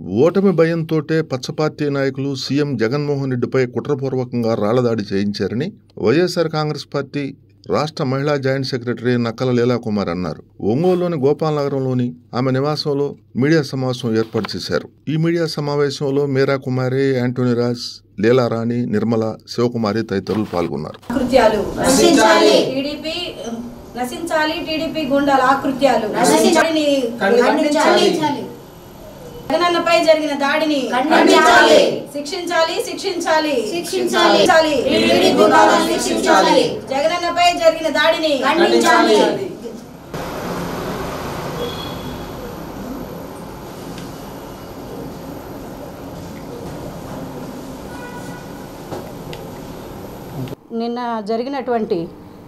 ఓటమి భయంతోటే పచ్చపార్టీ నాయకులు సీఎం జగన్మోహన్ రెడ్డిపై కుట్రపూర్వకంగా రాళ్లదాడి చేయించారని వైఎస్ఆర్ కాంగ్రెస్ పార్టీ రాష్ట్ర మహిళా జాయింట్ సెక్రటరీ నక్కల లీలాకుమార్ అన్నారు ఒంగోలులోని గోపాలనగరంలోని ఆమె నివాసంలో మీడియా సమావేశం ఏర్పాటు చేశారు ఈ మీడియా సమావేశంలో మీరా కుమారి యాంటోనీ రాజ్ లీలారాణి నిర్మల శివకుమారి తదితరులు పాల్గొన్నారు కృత్యాలు నశించాలి. టీడీపీ నశించాలి టీడీపీ గుండాల ఆకృత్యాలు నశించాలి. దాడిని ఖండించాలి. జగనన్నపై జరిగిన దాడిని ఖండించాలి. శిక్షించాలి శిక్షించాలి శిక్షించాలి. శిక్షించాలి. టీడీపీ గుండాలను శిక్షించాలి. జగనన్నపై జరిగిన దాడిని ఖండించాలి. నిన్న జరిగినటువంటి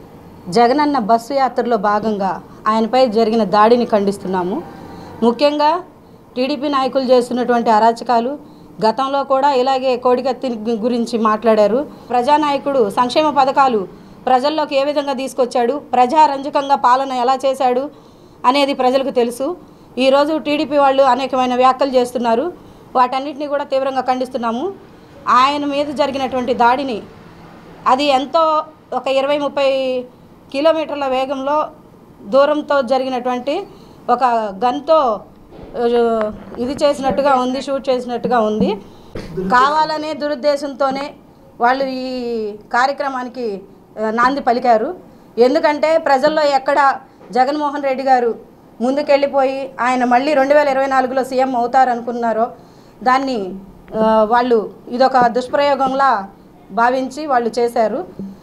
జగనన్న బస్సు యాత్రలో భాగంగా ఆయనపై జరిగిన దాడిని ఖండిస్తున్నాము ముఖ్యంగా టీడీపీ నాయకులు చేస్తున్నటువంటి అరాచకాలు గతంలో కూడా ఇలాగే కోడికత్తి గురించి మాట్లాడారు ప్రజానాయకుడు సంక్షేమ పథకాలు ప్రజల్లోకి ఏ విధంగా తీసుకొచ్చాడు ప్రజారంజకంగా పాలన ఎలా చేశాడు అనేది ప్రజలకు తెలుసు ఈరోజు టీడీపీ వాళ్ళు అనేకమైన వ్యాఖ్యలు చేస్తున్నారు వాటన్నిటిని కూడా తీవ్రంగా ఖండిస్తున్నాము ఆయన మీద జరిగినటువంటి దాడిని అది ఎంతో ఒక ఇరవై ముప్పై కిలోమీటర్ల వేగంలో దూరంతో జరిగినటువంటి ఒక గన్తో ఆ, ఇది చేసినట్టుగా ఉంది షూట్ చేసినట్టుగా ఉంది కావాలనే దురుద్దేశంతోనే వాళ్ళు ఈ కార్యక్రమానికి ఆ, నాంది పలికారు ఎందుకంటే ప్రజల్లో ఎక్కడ జగన్మోహన్ రెడ్డి గారు ముందుకెళ్ళిపోయి ఆయన మళ్ళీ రెండు వేల ఇరవై నాలుగులో సీఎం అవుతారనుకున్నారో దాన్ని ఆ, వాళ్ళు ఇదొక దుష్ప్రయోగంలా భావించి వాళ్ళు చేశారు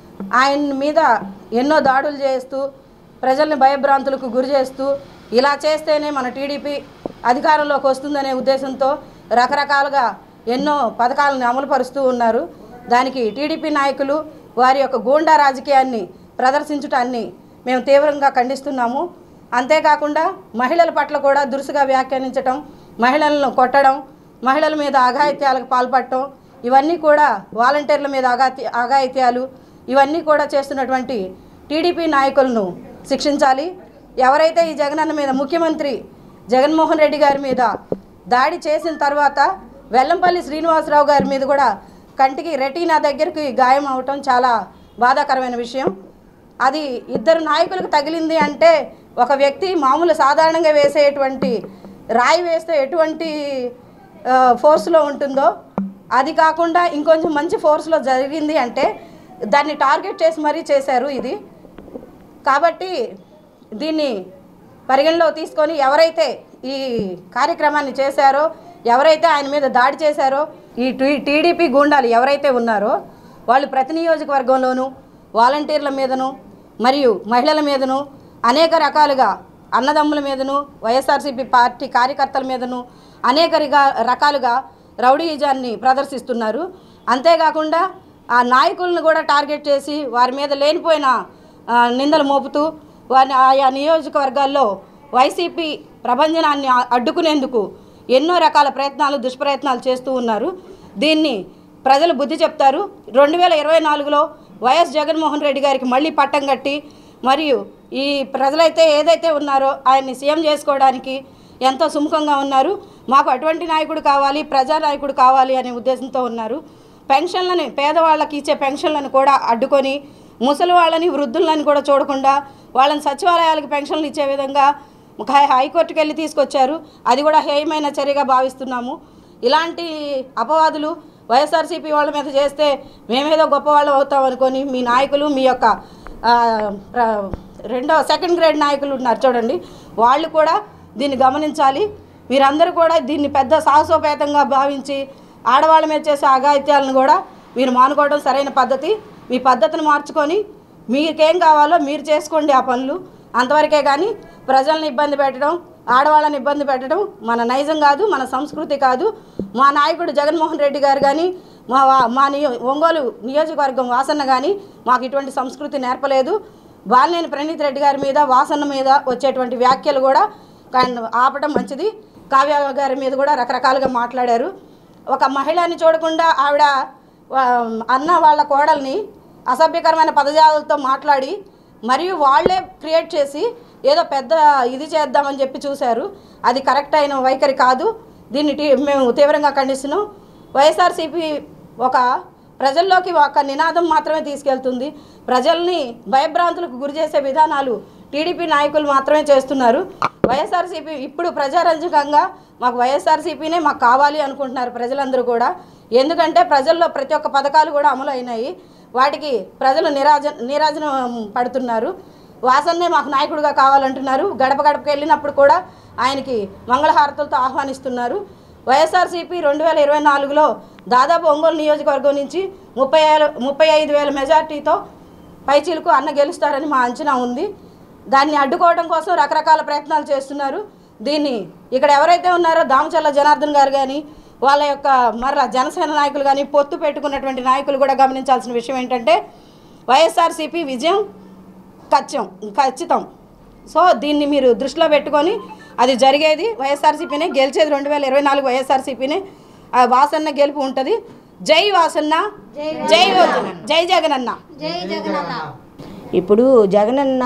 ఆయన మీద ఎన్నో దాడులు చేస్తూ ప్రజల్ని భయభ్రాంతులకు గురి చేస్తూ ఇలా చేస్తేనే మన టీడీపీ అధికారంలోకి వస్తుందనే ఉద్దేశంతో రకరకాలుగా ఎన్నో పథకాలను అమలుపరుస్తూ ఉన్నారు దానికి టీడీపీ నాయకులు వారి యొక్క గూండా రాజకీయాన్ని ప్రదర్శించటాన్ని మేము తీవ్రంగా ఖండిస్తున్నాము అంతేకాకుండా మహిళల పట్ల కూడా దురుసుగా వ్యాఖ్యానించటం మహిళలను కొట్టడం మహిళల మీద అఘాయిత్యాలకు పాల్పడటం ఇవన్నీ కూడా వాలంటీర్ల మీద అగాతి అఘాయిత్యాలు ఇవన్నీ కూడా చేస్తున్నటువంటి టీడీపీ నాయకులను శిక్షించాలి ఎవరైతే ఈ జగనన్న మీద ముఖ్యమంత్రి జగన్మోహన్ రెడ్డి గారి మీద దాడి చేసిన తర్వాత వెల్లంపల్లి శ్రీనివాసరావు గారి మీద కూడా కంటికి రెటీనా దగ్గరికి గాయం అవటం చాలా బాధాకరమైన విషయం అది ఇద్దరు నాయకులకు తగిలింది అంటే ఒక వ్యక్తి మామూలు సాధారణంగా వేసేటువంటి రాయి వేస్తే ఎటువంటి ఆ, ఫోర్స్లో ఉంటుందో అది కాకుండా ఇంకొంచెం మంచి ఫోర్స్లో జరిగింది అంటే దాన్ని టార్గెట్ చేసి మరీ చేశారు ఇది కాబట్టి దీన్ని పరిగణలో తీసుకొని ఎవరైతే ఈ కార్యక్రమాన్ని చేశారో ఎవరైతే ఆయన మీద దాడి చేశారో ఈ టీ- టీడీపీ గూండాలు ఎవరైతే ఉన్నారో వాళ్ళు ప్రతి నియోజకవర్గంలోనూ వాలంటీర్ల మీదను మరియు మహిళల మీదను అనేక రకాలుగా అన్నదమ్ముల మీదను వైఎస్ఆర్సీపీ పార్టీ కార్యకర్తల మీదను అనేక రిగా- రకాలుగా రౌడీయిజాన్ని ప్రదర్శిస్తున్నారు అంతేకాకుండా ఆ నాయకులను కూడా టార్గెట్ చేసి వారి మీద లేనిపోయిన ఆ, నిందలు మోపుతూ వారిని ఆయా నియోజకవర్గాల్లో వైసీపీ ప్రభంజనాన్ని ఆ- అడ్డుకునేందుకు ఎన్నో రకాల ప్రయత్నాలు దుష్ప్రయత్నాలు చేస్తూ ఉన్నారు దీన్ని ప్రజలు బుద్ధి చెప్తారు రెండు వేల ఇరవై నాలుగులో వైఎస్ జగన్మోహన్ రెడ్డి గారికి మళ్ళీ పట్టం కట్టి మరియు ఈ ప్రజలైతే ఏదైతే ఉన్నారో ఆయన్ని సీఎం చేసుకోవడానికి ఎంతో సుముఖంగా ఉన్నారు మాకు అటువంటి నాయకుడు కావాలి ప్రజా నాయకుడు కావాలి అనే ఉద్దేశంతో ఉన్నారు పెన్షన్లని పేదవాళ్ళకి ఇచ్చే పెన్షన్లను కూడా అడ్డుకొని ముసలి వాళ్ళని వృద్ధులని కూడా చూడకుండా వాళ్ళని సచివాలయాలకు పెన్షన్లు ఇచ్చే విధంగా హై- హైకోర్టుకి వెళ్ళి తీసుకొచ్చారు అది కూడా హేయమైన చర్యగా భావిస్తున్నాము ఇలాంటి అపవాదులు వైఎస్ఆర్సీపీ వాళ్ళ మీద చేస్తే మేమేదో గొప్పవాళ్ళం అవుతాం అనుకొని మీ నాయకులు మీ యొక్క ఆ, ప్ర- రెండో సెకండ్ గ్రేడ్ నాయకులు ఉన్నారు చూడండి వాళ్ళు కూడా దీన్ని గమనించాలి మీరందరూ కూడా దీన్ని పెద్ద సాహసోపేతంగా భావించి ఆడవాళ్ళ మీద చేసే అఘాయిత్యాలను కూడా మీరు మానుకోవడం సరైన పద్ధతి మీ పద్ధతిని మార్చుకొని మీకేం కావాలో మీరు చేసుకోండి ఆ పనులు అంతవరకే కానీ ప్రజల్ని ఇబ్బంది పెట్టడం ఆడవాళ్ళని ఇబ్బంది పెట్టడం మన నైజం కాదు మన సంస్కృతి కాదు మా నాయకుడు జగన్మోహన్ రెడ్డి గారు కానీ మా వా- మా నియో ఒంగోలు నియోజకవర్గం వాసన్న కానీ మాకు ఇటువంటి సంస్కృతి నేర్పలేదు బాలినేని ప్రణీత్ రెడ్డి గారి మీద వాసన్న మీద వచ్చేటువంటి వ్యాఖ్యలు కూడా కాన్- ఆపడం మంచిది కావ్య గారి మీద కూడా రకరకాలుగా మాట్లాడారు ఒక మహిళని చూడకుండా ఆవిడ వా- అన్న వాళ్ళ కోడల్ని అసభ్యకరమైన పదజాలతో మాట్లాడి మరియు వాళ్ళే క్రియేట్ చేసి ఏదో పెద్ద ఇది చేద్దామని చెప్పి చూశారు అది కరెక్ట్ అయిన వైఖరి కాదు దీన్ని టీ- మేము తీవ్రంగా ఖండిస్తున్నాం వైఎస్ఆర్సీపీ ఒక ప్రజల్లోకి ఒక నినాదం మాత్రమే తీసుకెళ్తుంది ప్రజల్ని భయభ్రాంతులకు గురి చేసే విధానాలు టీడీపీ నాయకులు మాత్రమే చేస్తున్నారు వైఎస్ఆర్సీపీ ఇప్పుడు ప్రజారంజకంగా మాకు వైఎస్ఆర్సీపీనే మాకు కావాలి అనుకుంటున్నారు ప్రజలందరూ కూడా ఎందుకంటే ప్రజల్లో ప్రతి ఒక్క పథకాలు కూడా అమలు అయినాయి వాటికి ప్రజలు నిరాజ నిరాజనం పడుతున్నారు వాసన్నే మాకు నాయకుడిగా కావాలంటున్నారు గడప గడపకి వెళ్ళినప్పుడు కూడా ఆయనకి మంగళహారతులతో ఆహ్వానిస్తున్నారు వైఎస్ఆర్సీపీ రెండు వేల ఇరవై నాలుగులో దాదాపు ఒంగోలు నియోజకవర్గం నుంచి ముప్పై ఏళ్ళ ముప్పై ఐదు వేల మెజార్టీతో పైచీలకు అన్న గెలుస్తారని మా అంచనా ఉంది దాన్ని అడ్డుకోవడం కోసం రకరకాల ప్రయత్నాలు చేస్తున్నారు దీన్ని ఇక్కడ ఎవరైతే ఉన్నారో దామచల్ల జనార్దన్ గారు కానీ వాళ్ళ యొక్క మరలా జనసేన నాయకులు కానీ పొత్తు పెట్టుకున్నటువంటి నాయకులు కూడా గమనించాల్సిన విషయం ఏంటంటే వైఎస్ఆర్సీపీ విజయం ఖచ్చితం ఖచ్చితం సో దీన్ని మీరు దృష్టిలో పెట్టుకొని అది జరిగేది వైఎస్ఆర్సీపీనే గెలిచేది రెండు వేల ఇరవై నాలుగు వైఎస్ఆర్సీపీనే ఆ వాసన్న గెలుపు ఉంటుంది జై వాసన్న జై వజన జై జగనన్న జై జగనన్న ఇప్పుడు జగనన్న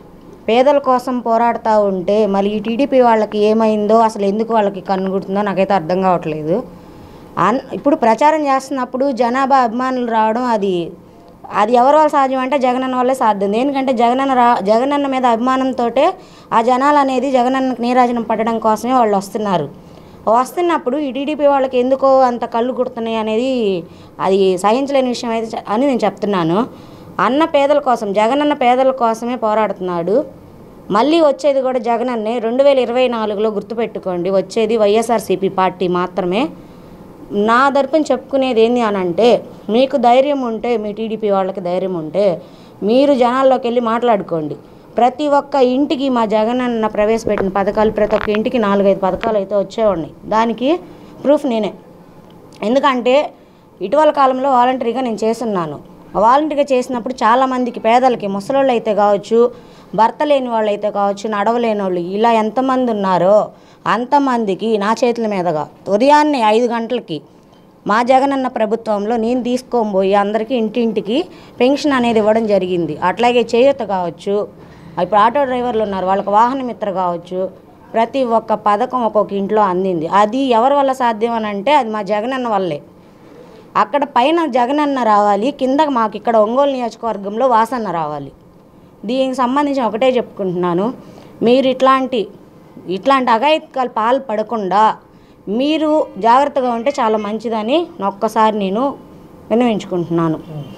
పేదల కోసం పోరాడుతూ ఉంటే మళ్ళీ ఈ టీడీపీ వాళ్ళకి ఏమైందో అసలు ఎందుకు వాళ్ళకి కన్నుగుడుతుందో నాకైతే అర్థం కావట్లేదు అన్ ఇప్పుడు ప్రచారం చేస్తున్నప్పుడు జనాభా అభిమానులు రావడం అది అది ఎవరి వల్ల సాధ్యం అంటే జగనన్న వల్లే సాధ్యం ఎందుకంటే జగనన్న రా జగనన్న మీద అభిమానంతో ఆ జనాలు అనేది జగనన్నకి నీరాజనం పట్టడం కోసమే వాళ్ళు వస్తున్నారు వస్తున్నప్పుడు ఈ టీడీపీ వాళ్ళకి ఎందుకో అంత కళ్ళు కుడుతున్నాయి అనేది అది సహించలేని విషయం అయితే చె- అని నేను చెప్తున్నాను అన్న పేదల కోసం జగనన్న పేదల కోసమే పోరాడుతున్నాడు మళ్ళీ వచ్చేది కూడా జగనన్నే రెండు వేల ఇరవై నాలుగులో గుర్తుపెట్టుకోండి వచ్చేది వైఎస్ఆర్సీపీ పార్టీ మాత్రమే నా తరపున చెప్పుకునేది ఏంది అని అంటే మీకు ధైర్యం ఉంటే మీ టీడీపీ వాళ్ళకి ధైర్యం ఉంటే మీరు జనాల్లోకి వెళ్ళి మాట్లాడుకోండి ప్రతి ఒక్క ఇంటికి మా జగనన్న ప్రవేశపెట్టిన పథకాలు ప్రతి ఒక్క ఇంటికి నాలుగైదు పథకాలు అయితే వచ్చే ఉన్నాయి దానికి ప్రూఫ్ నేనే ఎందుకంటే ఇటీవల కాలంలో వాలంటరీగా నేను చేస్తున్నాను వాలంటరీగా చేసినప్పుడు చాలామందికి పేదలకి ముసలోళ్ళు అయితే కావచ్చు భర్త లేని వాళ్ళు అయితే కావచ్చు నడవలేని వాళ్ళు ఇలా ఎంతమంది ఉన్నారో అంతమందికి నా చేతుల మీదుగా ఉదయాన్నే ఐదు గంటలకి మా జగనన్న ప్రభుత్వంలో నేను తీసుకొని పోయి అందరికీ ఇంటింటికి పెన్షన్ అనేది ఇవ్వడం జరిగింది అట్లాగే చేయూత కావచ్చు ఇప్పుడు ఆటో డ్రైవర్లు ఉన్నారు వాళ్ళకి వాహన మిత్ర కావచ్చు ప్రతి ఒక్క పథకం ఒక్కొక్క ఇంట్లో అందింది అది ఎవరి వల్ల సాధ్యం అని అంటే అది మా జగనన్న వల్లే అక్కడ పైన జగనన్న రావాలి కింద మాకు ఇక్కడ ఒంగోలు నియోజకవర్గంలో వాసన్న రావాలి దీనికి సంబంధించి ఒకటే చెప్పుకుంటున్నాను మీరు ఇట్లాంటి ఇట్లాంటి అఘాయిత్యాలు పాల్పడకుండా మీరు జాగ్రత్తగా ఉంటే చాలా మంచిదని ఒక్కసారి నేను విన్నవించుకుంటున్నాను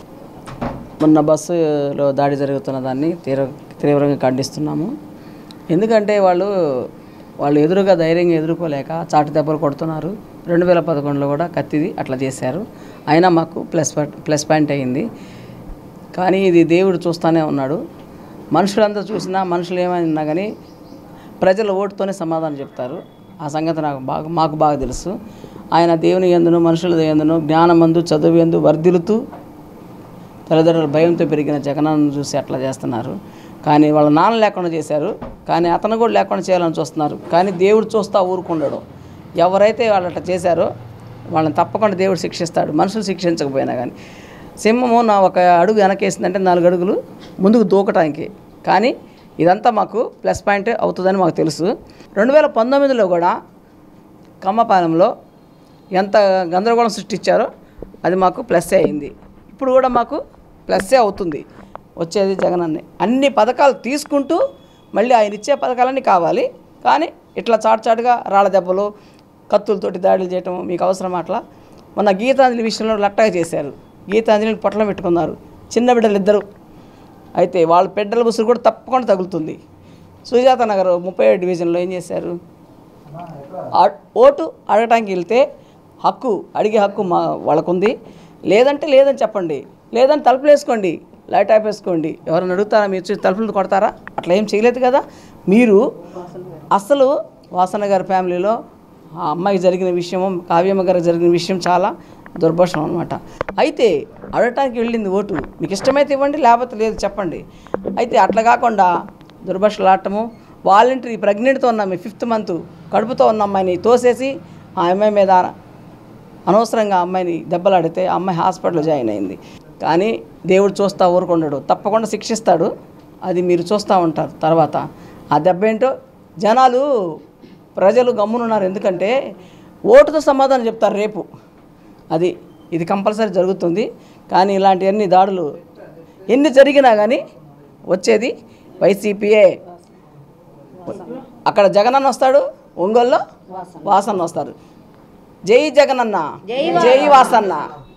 మొన్న బస్సులో దాడి జరుగుతున్న దాన్ని తీవ్ర తీవ్రంగా ఖండిస్తున్నాము ఎందుకంటే వాళ్ళు వాళ్ళు ఎదురుగా ధైర్యంగా ఎదుర్కోలేక చాటు దెబ్బలు కొడుతున్నారు రెండు వేల పదకొండులో కూడా కత్తిది అట్లా చేశారు అయినా మాకు ప్లస్ పాయింట్ ప్లస్ పాయింట్ అయ్యింది కానీ ఇది దేవుడు చూస్తూనే ఉన్నాడు మనుషులంతా చూసినా మనుషులు ఏమైనా కానీ ప్రజల ఓటుతోనే సమాధానం చెప్తారు ఆ సంగతి నాకు బాగా మాకు బాగా తెలుసు ఆయన దేవుని ఎందును మనుషుల ఎందును జ్ఞానమందు చదువు ఎందు వర్ధిల్లుతూ తల్లిదండ్రుల భయంతో పెరిగిన జగనన్న చూసి అట్లా చేస్తున్నారు కానీ వాళ్ళ నాన్న లేకుండా చేశారు కానీ అతను కూడా లేకుండా చేయాలని చూస్తున్నారు కానీ దేవుడు చూస్తా ఊరుకుండడు ఎవరైతే వాళ్ళు అట్లా చేశారో వాళ్ళని తప్పకుండా దేవుడు శిక్షిస్తాడు మనుషులు శిక్షించకపోయినా కానీ సింహము నా ఒక అడుగు వెనకేసిందంటే నాలుగు అడుగులు ముందుకు దూకటానికి కానీ ఇదంతా మాకు ప్లస్ పాయింట్ అవుతుందని మాకు తెలుసు రెండు వేల పంతొమ్మిదిలో కూడా కమ్మపాలెంలో ఎంత గందరగోళం సృష్టించారో అది మాకు ప్లస్ అయింది ఇప్పుడు కూడా మాకు ప్లస్సే అవుతుంది వచ్చేది జగనన్నే అన్ని పథకాలు తీసుకుంటూ మళ్ళీ ఆయన ఇచ్చే పథకాలన్నీ కావాలి కానీ ఇట్లా చాటుచాటుగా రాళ్ళ దెబ్బలు కత్తులతోటి దాడులు చేయటం మీకు అవసరం అట్లా మొన్న గీతాంజలి విషయంలో లట్టగా చేశారు గీతాంజలిని పొట్టలో పెట్టుకున్నారు చిన్న బిడ్డలు ఇద్దరు అయితే వాళ్ళ పెద్దల బుసురు కూడా తప్పకుండా తగులుతుంది సుజాత నగర్ ముప్పై ఏడు డివిజన్లో ఏం చేశారు ఆ- ఓటు అడగటానికి వెళ్తే హక్కు అడిగే హక్కు మా వాళ్ళకుంది లేదంటే లేదని చెప్పండి లేదని తలుపులు వేసుకోండి లైట్ ఆఫ్ వేసుకోండి ఎవరైనా అడుగుతారా మీరు వచ్చి తలుపులు కొడతారా అట్లా ఏం చేయలేదు కదా మీరు అసలు వాసన గారి ఫ్యామిలీలో ఆ అమ్మాయికి జరిగిన విషయము కావ్యమ్మ గారికి జరిగిన విషయం చాలా దుర్భాషం అనమాట అయితే అడగటానికి వెళ్ళింది ఓటు మీకు ఇష్టమైతే ఇవ్వండి లేకపోతే లేదు చెప్పండి అయితే అట్లా కాకుండా దుర్భాషలు ఆడటము వాలంటరీ ప్రెగ్నెంట్తో ఉన్న మీ ఫిఫ్త్ మంత్ కడుపుతో ఉన్న అమ్మాయిని తోసేసి ఆ అమ్మాయి మీద అనవసరంగా ఆ అమ్మాయిని దెబ్బలాడితే ఆ అమ్మాయి హాస్పిటల్లో జాయిన్ అయింది కానీ దేవుడు చూస్తా ఊరుకుండడు తప్పకుండా శిక్షిస్తాడు అది మీరు చూస్తూ ఉంటారు తర్వాత ఆ దెబ్బ ఏంటో జనాలు ప్రజలు గమ్మునున్నారు ఎందుకంటే ఓటుతో సమాధానం చెప్తారు రేపు అది ఇది కంపల్సరీ జరుగుతుంది కానీ ఇలాంటివన్నీ దాడులు ఎన్ని జరిగినా కానీ వచ్చేది వైసీపీయే అక్కడ జగనన్న వస్తాడు ఒంగోలులో వాసన్న వస్తారు జై జగనన్న జై వాసన్న